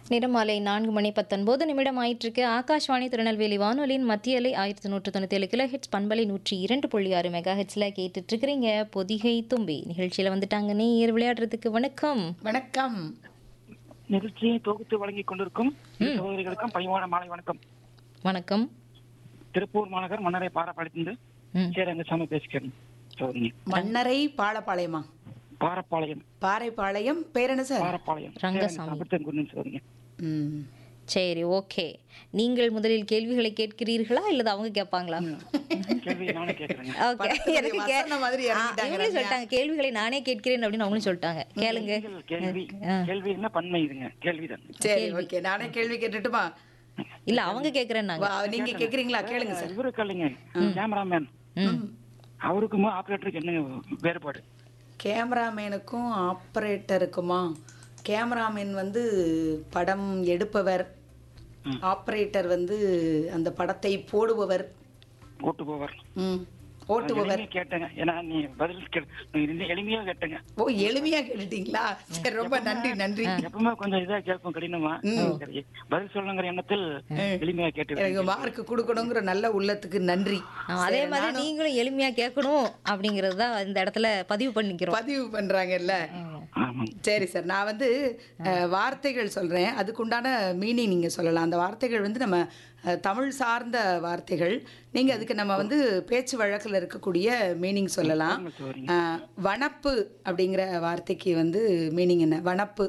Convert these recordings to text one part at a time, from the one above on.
நேரம் மாலை நான்கு மணி பத்தொன்பது நிமிடம் ஆயிட்டிருக்கு ஆகாஷ்வாணி திருநெல்வேலி வானொலியின் மத்திய அலை ஆயிரத்தி நூற்று தொண்ணூற்றி ஏழு கிலோ ஹெட்ஸ் பண்பலை நூற்றி இரண்டு புள்ளி ஆறு மெகா ஹெட்ஸில் கேட்டுட்டு இருக்கிறீங்க பொதிகை தும்பி நிகழ்ச்சியில் வந்துட்டாங்க நேர் விளையாடுறதுக்கு வணக்கம் வணக்கம் நிகழ்ச்சியை தொகுத்து வழங்கிக் கொண்டிருக்கும் இரு சகோதரிகளுக்கும் பணிவான மாலை வணக்கம் வணக்கம் திருப்பூர் மாநகர் மன்னரை பாரப்பாளையத்திலிருந்து ம் சேரங்கசாமி பேசுகிறேன் சகோதரி மன்னரை பாலப்பாளையமா பாரப்பாளையம் பாறைப்பாளையம் பேர் என்ன சார் பாரப்பாளையம் ரங்கசாமி. அப்படித்தான் குறிஞ்சி சகோதரிங்க ம். சரி ஓகே நீங்கள் முதலில் கேள்விகளை கேட்கிறீர்களா இல்லது அவங்க கேட்பாங்களா கேள்வி நானே கேட்கறேங்க ஓகே படத்துல எனக்கு கே- வசனம் மாதிரி ஆ, இறங்கிட்டாங்க இவங்களே சொல்லிட்டாங்க கேள்விகளை நானே கேட்கிறேன் அப்படின்னு அவங்களும் சொல்லிட்டாங்க கேளுங்க நீங்கள் கேள்வி கேள்வி என்ன பன்மை இதுங்க கேள்விதான் சரி ஓகே நானே கேள்வி கேட்டுட்டுமா இல்ல அவங்க கேட்கிறேன்னாங்க வா, நீங்க கேக்குறீங்களா கேளுங்க சார் இவருக்கு இல்லைங்க கேமராமேன் ம் அவருக்கும் ஆபரேட்டருக்கு என்ன வேறுபாடு கேமராமேனுக்கும் ஆப்ரேட்டருக்குமா கேமராமேன் வந்து படம் எடுப்பவர் ஆப்ரேட்டர் வந்து அந்த படத்தை போடுபவர் ஓட்டு போவார் ம் ஓட்டுபவர் எளிமையா கேட்டேங்க ஏன்னா நீ பதில் கே- நீ இன்னும் எளிமையா கேட்டேங்க ஓ எளிமையா கேட்டுட்டீங்களா சரி ரொம்ப நன்றி நன்றி எப்பவுமே கொஞ்சம் இதா கேட்கும் கடினமா சரி, பதில் சொல்லுங்கிற எண்ணத்தில் எளிமையா கேட்டு எனக்கு மார்க் கொடுக்கணுங்கிற நல்ல உள்ளத்துக்கு நன்றி ஆ, அதே மாதிரி நீங்களும் எளிமையா கேட்கணும் அப்படிங்கறது தான் இந்த இடத்துல பதிவு பண்ணிக்கிறோம் பதிவு பண்றாங்கல்ல ஆமாங்க சரி சார் நான் வந்து அஹ், வார்த்தைகள் சொல்றேன் அதுக்குண்டான மீனிங் நீங்க சொல்லலாம் அந்த வார்த்தைகள் வந்து நம்ம அஹ், தமிழ் சார்ந்த வார்த்தைகள் நீங்க அதுக்கு நம்ம வந்து பேச்சு வழக்கில் இருக்கக்கூடிய மீனிங் சொல்லலாம் சரிங்க. அஹ், வனப்பு அப்படிங்கிற வார்த்தைக்கு வந்து மீனிங் என்ன வனப்பு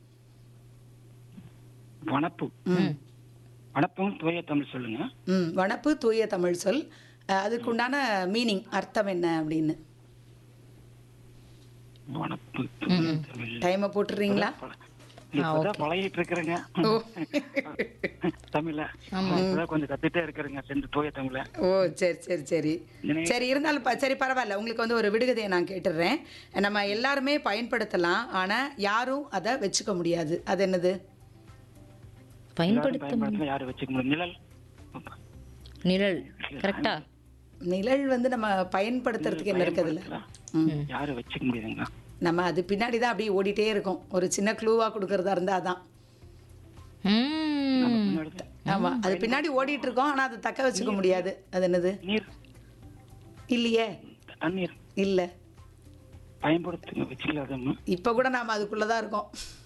வனப்பு வனப்பும் தூய தமிழ் சொல்லுங்க ம் வனப்பு தூய தமிழ் சொல் அஹ், அதுக்குண்டான மீனிங் அர்த்தம் என்ன அப்படின்னு வனப்பு தூய தமிழ் டைமை போட்டுறீங்களா இப்பதான் பழகிட்டு இருக்கிறேங்க ஓ தமிழ்ல இப்பதான் கொஞ்சம் கத்துட்டே இருக்கிறேங்க சென்று தூய தமிழ ஓ சரி சரி சரி நினை- சரி இருந்தாலும் ப- சரி பரவாயில்ல உங்களுக்கு வந்து ஒரு விடுகதையை நான் கேட்டுடுறேன் நம்ம எல்லாருமே பயன்படுத்தலாம் ஆனால் யாரும் அதை வச்சுக்க முடியாது அது என்னது பயன்படுத்த பயன்படுத்த யாரும் வச்சுக்க முடியும் நிழல் நிழல் கரெக்டா நிழல் வந்து நம்ம பயன்படுத்துறதுக்கு என்ன இருக்குதுல்ல யாரும் வச்சுக்க முடியுதுங்க நம்ம அது பின்னாடி தான் அப்படியே ஓடிட்டே இருக்கும் ஒரு சின்ன க்ளூவாக கொடுக்கறதா இருந்தால் அதான் ம் முன்னாடி ஆமாம் அது பின்னாடி ஓடிட்டு இருக்கோம் ஆனால் அதை தக்க வச்சுக்க முடியாது அது என்னது நீர் இல்லையே தண்ணீர் இல்லை பயன்படுத்த வச்சுக்கலாதம்மா இப்போ கூட நாம் அதுக்குள்ளே தான் இருக்கோம்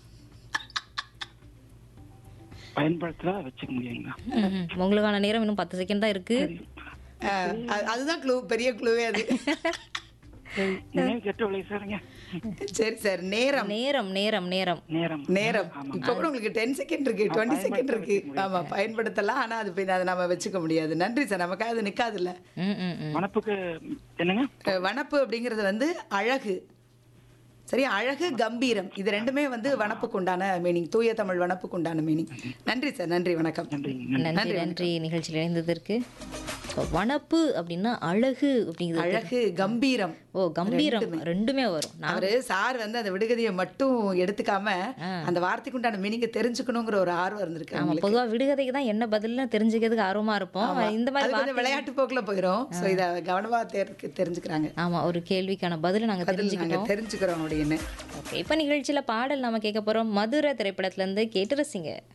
பயன்படுத்தல வச்சுக்க முடியுங்களா ம். உங்களுக்கான நேரம் இன்னும் பத்து செகண்ட் தான் இருக்கு அஹ், அது- அதுதான் க்ளூ பெரிய க்ளூவே அது நினைவு கெட்ட விலை சாருங்க சரி சார் நேரம் நேரம் நேரம் நேரம் நேரம் நேரம் இப்போ கூட உங்களுக்கு டென் செகண்ட் இருக்கு டுவெண்ட்டி செகண்ட் இருக்கு ஆமா பயன்படுத்தலாம் ஆனா அது பின்ன அதை நம்ம வச்சுக்க முடியாது நன்றி சார் நமக்காக அது நிக்காதுல்ல ம் ம் ம் வனப்புக்கு என்னங்க அஹ் வனப்பு அப்படிங்கிறது வந்து அழகு சரி அழகு கம்பீரம் இது ரெண்டுமே வந்து வனப்புக்கு உண்டான மீனிங் தூய தமிழ் வனப்புக்கு உண்டான மீனிங் நன்றி சார் நன்றி வணக்கம் நன்றிங்க நன்றி நன்றி நிகழ்ச்சியில் இணைந்ததற்கு வனப்பு அப்படின்னா அழகு அப்படிங்கிறது அழகு கம்பீரம் ஓ கம்பீரம் ரெண்டுமே வரும் நான் அவரு சார் வந்து அந்த விடுகதையை மட்டும் எடுத்துக்காம அந்த வார்த்தைக்கு உண்டான மீனிங்கை தெரிஞ்சுக்கணுங்கிற ஒரு ஆர்வம் இருந்திருக்கு ஆமா அவங்களுக்கு. பொதுவா விடுகதைக்கு தான் என்ன பதில்னு தெரிஞ்சுக்கிறதுக்கு ஆர்வமா இருப்போம் இந்த அது மாதிரி கொஞ்சம் வார்த்தை- விளையாட்டு போக்குல போயிரும் சோ இத கவனமா தெரி- தெரிஞ்சுக்கிறாங்க ஆமா ஒரு கேள்விக்கான பதில் நாங்க பதில் நாங்க தெரிஞ்சுக்கிட்டோம் தெரிஞ்சுக்கிறோம் அப்படின்னு ஓகே இப்போ நிகழ்ச்சியில பாடல் நாம கேட்க போறோம் மதுரை திரைப்படத்துல இருந்து கேட்டு ரசிங்க